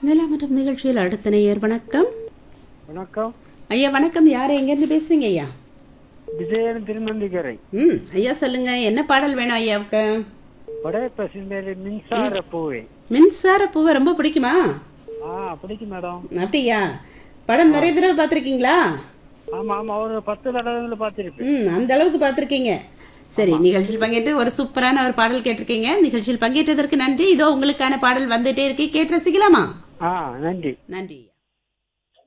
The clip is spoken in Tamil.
நிலமரம் நிகழ்ச்சியில் அடுத்த நேயர் வணக்கம் வணக்கம் ஐயா வணக்கம் யார் எங்கேருந்து பேசுறீங்க ஐயா விஜயன் திருநந்திக்கரை ம் ஐயா சொல்லுங்க என்ன பாடல் வேணும் ஐயாவுக்கு படையப்ப சிந்தேரி மின்சார பூவே மின்சார பூவை ரொம்ப பிடிக்குமா ஆ பிடிக்கும் மேடம் அப்படியா படம் நிறைய தடவை பார்த்துருக்கீங்களா ஆமா ஆமா ஒரு பத்து தடவை பார்த்திருப்பேன் ம் அந்த அளவுக்கு பார்த்துருக்கீங்க சரி நிகழ்ச்சியில் பங்கேற்று ஒரு சூப்பரான ஒரு பாடல் கேட்டிருக்கீங்க நிகழ்ச்சியில் பங்கேற்றதற்கு நன்றி இதோ உங்களுக்கான பாடல் வந்துட்டே இருக்கு கேட்டு ரசிக்கலாமா ஆ நன்றி நன்றி ஐயா